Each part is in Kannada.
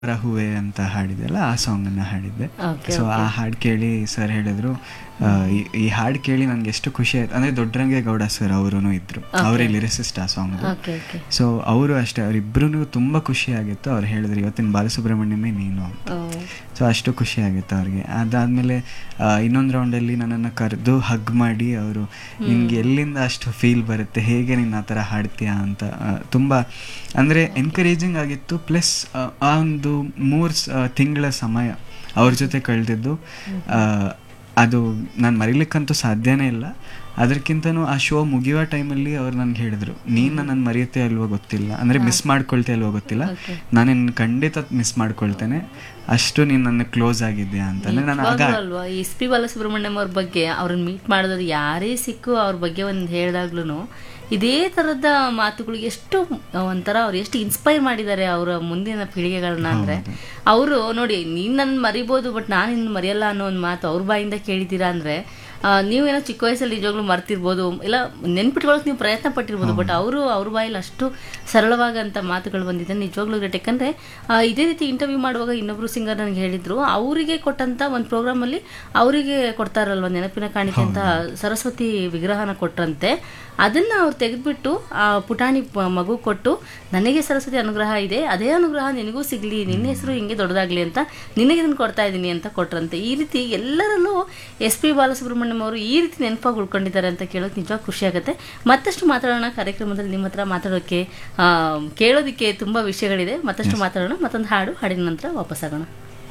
ಹೂವೆ ಅಂತ ಹಾಡಿದೆಲ್ಲ ಆ ಸಾಂಗ್ ಅನ್ನ ಹಾಡಿದ್ದೆ Okay, ಸೊ ಆ ಹಾಡು ಕೇಳಿ ಸರ್ ಹೇಳಿದ್ರು ಆ, ಈ- ಈ ಹಾಡು ಕೇಳಿ ನನಗೆ ಎಷ್ಟು ಖುಷಿ ಆಯ್ತು ಅಂದ್ರೆ ದೊಡ್ಡರಂಗೆ ಗೌಡ ಸರ್ ಅವರು ಇದ್ರು ಅವರೇ ಲಿರಿಸಿಸ್ಟ್ ಆ ಸಾಂಗ್ ಓಕೆ ಓಕೆ ಸೊ ಅವರು ಅಷ್ಟೇ ಅವರಿಬ್ರು ತುಂಬಾ ಖುಷಿ ಆಗಿತ್ತು ಅವ್ರು ಹೇಳಿದ್ರು ಇವತ್ತಿನ ಬಾಲಸುಬ್ರಹ್ಮಣ್ಯಮೇ ನೀನು ಅಂತ ಸೊ ಅಷ್ಟು ಖುಷಿ ಆಗಿತ್ತು ಅವ್ರಿಗೆ ಅದಾದ್ಮೇಲೆ ಆ, ಇನ್ನೊಂದು ರೌಂಡಲ್ಲಿ ನನ್ನನ್ನು ಕರೆದು ಹಗ್ ಮಾಡಿ ಅವರು ನಿನ್ಗೆ ಎಲ್ಲಿಂದ ಅಷ್ಟು ಫೀಲ್ ಬರುತ್ತೆ ಹೇಗೆ ನೀನು ಆ ಥರ ಹಾಡ್ತೀಯಾ ಅಂತ ಆ, ತುಂಬ ಅಂದರೆ ಎನ್ಕರೇಜಿಂಗ್ ಆಗಿತ್ತು ಪ್ಲಸ್ ಆ ಒಂದು ಮೂರು ತಿಂಗಳ ಸಮಯ ಅವ್ರ ಜೊತೆ ಕಳೆದಿದ್ದು ಅದು ನಾನು ಮರಿಲಿಕ್ಕಂತೂ ಸಾಧ್ಯನೇ ಇಲ್ಲ ಅದಕ್ಕಿಂತನೂ ಆ ಶೋ ಮುಗಿಯೋ ಟೈಮಲ್ಲಿ ಅವ್ರು ನನ್ಗೆ ಹೇಳಿದ್ರು ನೀನು ನನ್ನನ್ನು ಮರೆಯುತ್ತೆ ಅಲ್ವೋ ಗೊತ್ತಿಲ್ಲ ಅಂದರೆ ಮಿಸ್ ಮಾಡ್ಕೊಳ್ತೆ ಅಲ್ವೋ ಗೊತ್ತಿಲ್ಲ Okay. ನಾನು ನಿನ್ನ ಖಂಡಿತ ಮಿಸ್ ಮಾಡ್ಕೊಳ್ತೇನೆ ಅಷ್ಟು ನೀನು ನನ್ನ ಕ್ಲೋಸ್ ಆಗಿದ್ಯಾ ಅಂತಂದ್ರೆ ನಾನು ಆಗ ನಿಜವಾಗ್ಲೂ ಅಲ್ವಾ ಎಸ್ ಪಿ ಬಾಲಸುಬ್ರಹ್ಮಣ್ಯಂ ಅವ್ರ ಬಗ್ಗೆ ಅವ್ರನ್ನ ಮೀಟ್ ಮಾಡಿದ್ರೆ ಯಾರೇ ಸಿಕ್ಕು ಅವ್ರ ಬಗ್ಗೆ ಒಂದು ಹೇಳಿದಾಗ್ಲೂ ಇದೇ ಥರದ ಮಾತುಗಳು ಎಷ್ಟು ಒಂಥರ ಅವ್ರು ಎಷ್ಟು ಇನ್ಸ್ಪೈರ್ ಮಾಡಿದ್ದಾರೆ ಅವರ ಮುಂದಿನ ಪೀಳಿಗೆಗಳನ್ನ ಅಂದ್ರೆ ಅವರು ನೋಡಿ ನೀನ್ ನನ್ನ ಮರಿಬೋದು ಬಟ್ ನಾನು ಇನ್ನು ಮರೆಯಲ್ಲ ಅನ್ನೋ ಒಂದು ಮಾತು ಅವ್ರ ಬಾಯಿಂದ ಕೇಳಿದ್ದೀರಾ ಅಂದ್ರೆ ಆ, ನೀವೇನೋ ಚಿಕ್ಕ ವಯಸ್ಸಲ್ಲಿ ನಿಜವಾಗ್ಲೂ ಮರ್ತಿರ್ಬೋದು ಇಲ್ಲ ನೆನ್ಪಿಟ್ಕೊಳ್ಳೋಕೆ ನೀವು ಪ್ರಯತ್ನ ಪಟ್ಟಿರ್ಬೋದು ಬಟ್ ಅವರು ಅವ್ರ ಬಾಯಲ್ಲಿ ಅಷ್ಟು ಸರಳವಾಗಂತ ಮಾತುಗಳು ಬಂದಿದೆ ನಿಜವಾಗ್ಲೂ ಗ್ರೇಟ್ ಯಾಕಂದ್ರೆ ಆ, ಇದೇ ರೀತಿ ಇಂಟರ್ವ್ಯೂ ಮಾಡುವಾಗ ಇನ್ನೊಬ್ರು ಸಿಂಗರ್ ನನಗೆ ಹೇಳಿದ್ರು ಅವರಿಗೆ ಕೊಟ್ಟಂತ ಒಂದು ಪ್ರೋಗ್ರಾಮಲ್ಲಿ ಅವರಿಗೆ ಕೊಡ್ತಾರಲ್ವ ನೆನಪಿನ ಕಾಣಿಕೆ ಅಂತ ಸರಸ್ವತಿ ವಿಗ್ರಹನ ಕೊಟ್ರಂತೆ ಅದನ್ನ ಅವ್ರು ತೆಗೆದ್ಬಿಟ್ಟು ಆ ಪುಟಾಣಿ ಪ- ಮಗು ಕೊಟ್ಟು ನನಗೆ ಸರಸ್ವತಿ ಅನುಗ್ರಹ ಇದೆ ಅದೇ ಅನುಗ್ರಹ ನಿನಗೂ ಸಿಗ್ಲಿ ನಿನ್ನ ಹೆಸರು ಹಿಂಗೆ ದೊಡ್ಡದಾಗ್ಲಿ ಅಂತ ನಿನಗೆ ಇದನ್ನು ಕೊಡ್ತಾ ಇದ್ದೀನಿ ಅಂತ ಕೊಟ್ರಂತೆ ಈ ರೀತಿ ಎಲ್ಲರಲ್ಲೂ ಎಸ್ ಪಿ ಬಾಲಸುಬ್ರಹ್ಮಣ್ಯಂ ಅವರು ಈ ರೀತಿ ನೆನಪಾಗಿ ಉಳ್ಕೊಂಡಿದ್ದಾರೆ ಅಂತ ಕೇಳೋಕೆ ನಿಜವಾಗಿ ಖುಷಿ ಆಗುತ್ತೆ ಮತ್ತಷ್ಟು ಮಾತಾಡೋಣ ಕಾರ್ಯಕ್ರಮದಲ್ಲಿ ನಿಮ್ಮ ಹತ್ರ ಮಾತಾಡೋಕ್ಕೆ ಆ, ಕೇಳೋದಕ್ಕೆ ತುಂಬ ವಿಷಯಗಳಿದೆ ಮತ್ತಷ್ಟು ಮಾತಾಡೋಣ ಮತ್ತೊಂದು ಹಾಡು ಹಾಡಿನ ನಂತರ ವಾಪಸ್ ಆಗೋಣ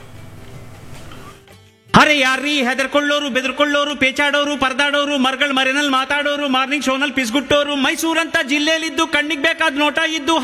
ಅರೆ ಯಾರ್ರೀ ಹೆದರ್ಕೊಳ್ಳೋರು ಬೆದರ್ಕೊಳ್ಳೋರು ಪೇಚಾಡೋರು ಪರದಾಡೋರು ಮರ್ಗಳ್ ಮರೆನಲ್ಲಿ ಮಾತಾಡೋರು ಮಾರ್ನಿಂಗ್ ಶೋನಲ್ಲಿ ಪಿಸ್ಗುಟ್ಟೋರು ಮೈಸೂರಂತ ಜಿಲ್ಲೆಯಲ್ಲಿದ್ದು ಕಣ್ಣಿಗೆ ಬೇಕಾದ ನೋಟ ಇದ್ದು